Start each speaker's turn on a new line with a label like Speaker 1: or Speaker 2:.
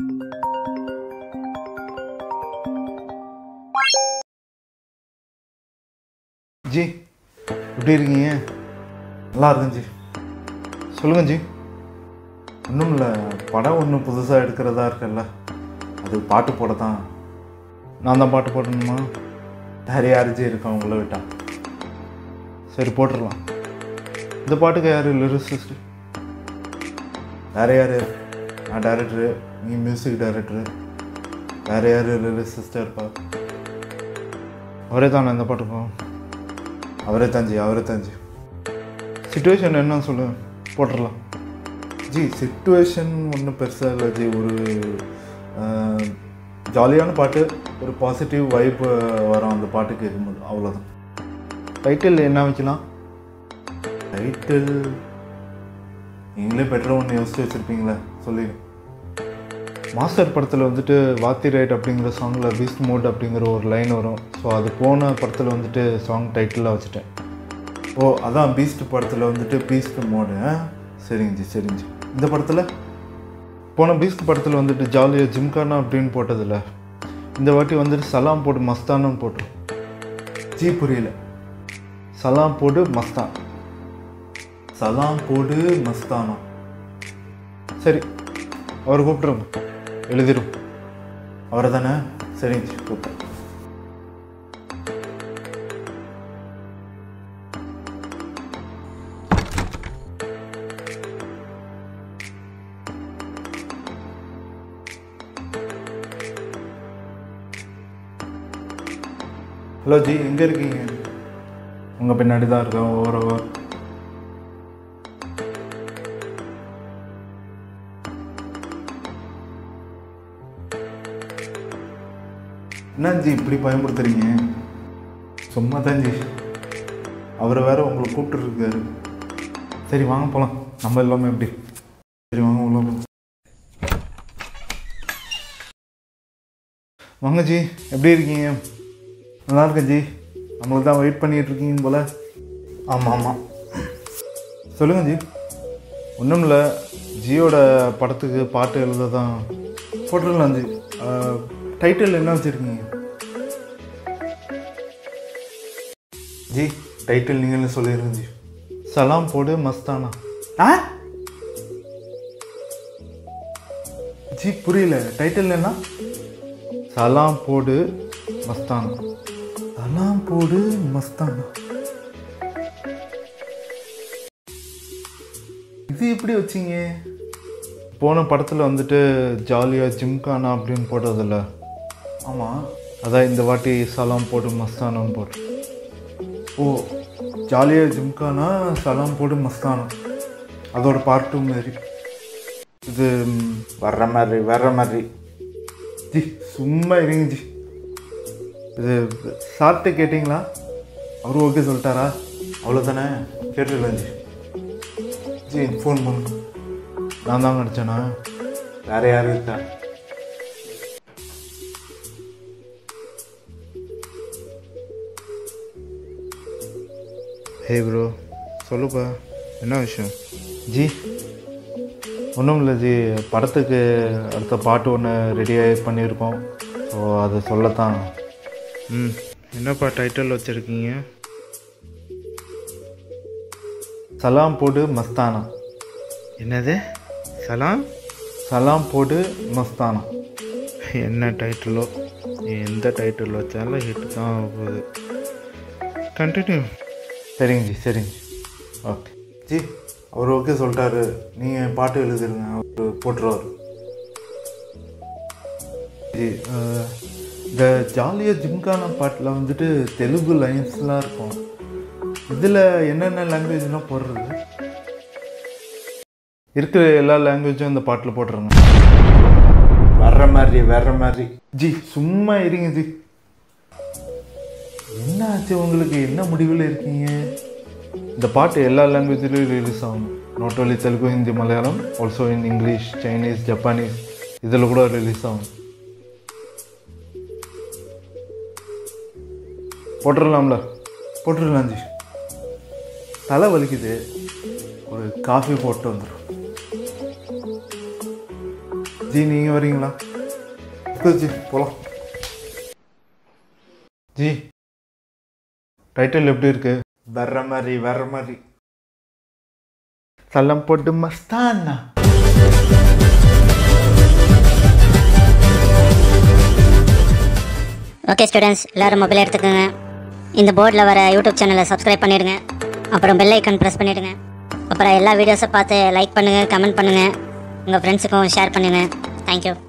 Speaker 1: G எப்படி இருக்கீங்க நல்லா இருக்கேன் ஜி சொல்லுங்க ஜி ஒன்றும் இல்லை படம் ஒன்று புதுசாக எடுக்கிறதா இருக்குல்ல அது பாட்டு போட தான் நான் தான் பாட்டு போடணுமா வேறு யார் ஜி இருக்கா உங்களை விட்டா சரி போட்டுடலாம் இந்த பாட்டுக்கு யார் லிரிசிஸ்ட் வேறு யார் நான் டேரக்டரு நீ மியூசிக் டைரக்டரு வேறு யார் லிரிசிஸ்டாக இருப்பா அவரே தானே இந்த பாட்டுக்கும் அவரே தாஞ்சி அவரே தாஞ்சி சுச்சுவேஷன் என்ன சொல்லு போட்டுடலாம் ஜி சுச்சுவேஷன் ஒன்றும் பெருசாக இல்லை ஜி ஒரு ஜாலியான பாட்டு ஒரு பாசிட்டிவ் வைப் வரும் அந்த பாட்டு கேட்கும்போது அவ்வளோதான் டைட்டில் என்ன வைக்கலாம் டைட்டில் நீங்களே பெட்டராக ஒன்று யோசிச்சு வச்சுருப்பீங்களே சொல்லிடு மாஸ்டர் படத்தில் வந்துட்டு வாத்தி ரைட் அப்படிங்கிற சாங்கில் பீஸ்ட் மோட் அப்படிங்கிற ஒரு லைன் வரும் ஸோ அது போன படத்தில் வந்துட்டு சாங் டைட்டிலாக வச்சுட்டேன் ஓ அதான் பீஸ்ட் படத்தில் வந்துட்டு பீஸ்ட் மோடு சரிங்க ஜி சரிங்க ஜி இந்த படத்தில் போன பீஸ்ட் படத்தில் வந்துட்டு ஜாலியாக ஜிம்கானா அப்படின்னு போட்டதில்ல இந்த வாட்டி வந்துட்டு சலாம் போடு மஸ்தானும் போட்டு ஜி புரியல சலாம் போடு மஸ்தான் சலாம் போடு மஸ்தானா சரி அவர் கூப்பிட்ருங்க எழுதிடும் அவரை தானே சரிங்க ஜி கூப்பிட்றேன் ஹலோ ஜி எங்கே இருக்கீங்க உங்கள் பின்னாடி தான் இருக்கேன் ஓவர் ஓவர் என்ன ஜி இப்படி பயமுறுத்துறீங்க சும்மா தான் ஜி அவரை வேற உங்களை கூப்பிட்டுருக்காரு சரி வாங்க போகலாம் நம்ம எல்லாமே எப்படி சரி வாங்க உள்ள போலாம். வாங்க ஜி எப்படி இருக்கீங்க நல்லா இருக்கேன் ஜி நம்மளுக்கு தான் வெயிட் பண்ணிட்டு இருக்கீங்க போல ஆமாம் ஆமாம் சொல்லுங்கள் ஜி ஒன்றும் இல்லை ஜியோட படத்துக்கு பாட்டு எழுத தான் போட்டுடலாம் ஜி டைட்டில் என்ன வச்சுருக்கீங்க ஜி டைட்டில் நீங்களே சொல்லிடுங்க ஜி சலாம் போடு மஸ்தானா ஆ ஜி புரியல டைட்டில் என்ன சலாம் போடு மஸ்தானா சலாம் போடு மஸ்தானா இது எப்படி வச்சீங்க போன படத்தில் வந்துட்டு ஜாலியாக ஜிம்கானா அப்படின்னு போட்டதில்ல ஆமாம் அதான் இந்த வாட்டி சலாம் போடு மஸ்தானம் போடு ஓ ஜாலியாக ஜிம்கானா சலாம் போடு மஸ்தானம் அதோட பார்ட் டூ மாதிரி இது ம், வர்ற மாதிரி வர்ற மாதிரி ஜி சும்மா இருங்க ஜி இது சார்கிட்ட கேட்டிங்களா அவரு ஓகே சொல்லிட்டாரா அவ்வளோதானே கேட்டுடலாம் ஜி ஜி ஃபோன் பண்ணுங்க நான் தான் கிடச்சேனா வேற யாரும் இருக்கா ஹே ப்ரோ சொல்லுப்பா என்ன விஷயம் ஜி ஒன்றும் இல்லை ஜி படத்துக்கு அடுத்த பாட்டு ஒன்று ரெடியாகி பண்ணியிருக்கோம் ஸோ அதை சொல்லத்தான் ம் என்னப்பா டைட்டில் வச்சுருக்கீங்க சலாம் போடு மஸ்தானா என்னது சலாம் சலாம் போடு மஸ்தானா என்ன டைட்டிலோ எந்த டைட்டில் வச்சாலும் ஹிட் தான் ஆக போகுது கண்டினியூ சரிங்க ஜி சரிங்க ஜி ஓகே ஜி அவர் ஓகே சொல்லிட்டாரு நீங்கள் பாட்டு எழுதிருங்க அவர் போட்டுருவார் ஜி அஹ், இந்த ஜாலியாக ஜிம்கான பாட்டில் வந்துட்டு தெலுங்கு லைன்ஸ்லாம் இருக்கும் இதில் என்னென்ன லாங்குவேஜ்லாம் போடுறது இருக்கிற எல்லா லாங்குவேஜும் இந்த பாட்டில் போட்டுருங்க வர்ற மாதிரி வர்ற மாதிரி ஜி சும்மா இருங்க ஜி என்ன ஆச்சு உங்களுக்கு என்ன முடிவில் இருக்கீங்க இந்த பாட்டு எல்லா லாங்குவேஜ்லேயும் ரிலீஸ் ஆகும் not only Telugu Hindi Malayalam also in English Chinese Japanese இதில் கூட ரிலீஸ் ஆகும் போட்டுடலாம்ல போட்டுடலாம் ஜி தலை வலிக்குது ஒரு காஃபி போட்டு வந்துடும் ஜி நீங்கள் வரீங்களா சரி, ஜி போகலாம் ஜி டைட்டில் எப்படி இருக்கு வர்ற மாதிரி வர்ற மாதிரி சல்லம் போட்டு மஸ்தானா
Speaker 2: ஓகே ஸ்டூடெண்ட்ஸ் எல்லாரும் மொபைல் எடுத்துக்கோங்க இந்த போர்டில் வர யூடியூப் சேனலை சப்ஸ்கிரைப் பண்ணிடுங்க அப்புறம் பெல் ஐக்கான் ப்ரெஸ் பண்ணிடுங்க அப்புறம் எல்லா வீடியோஸை பார்த்து லைக் பண்ணுங்கள் கமெண்ட் பண்ணுங்கள் உங்கள் ஃப்ரெண்ட்ஸுக்கும் ஷேர் பண்ணுங்கள் தேங்க்யூ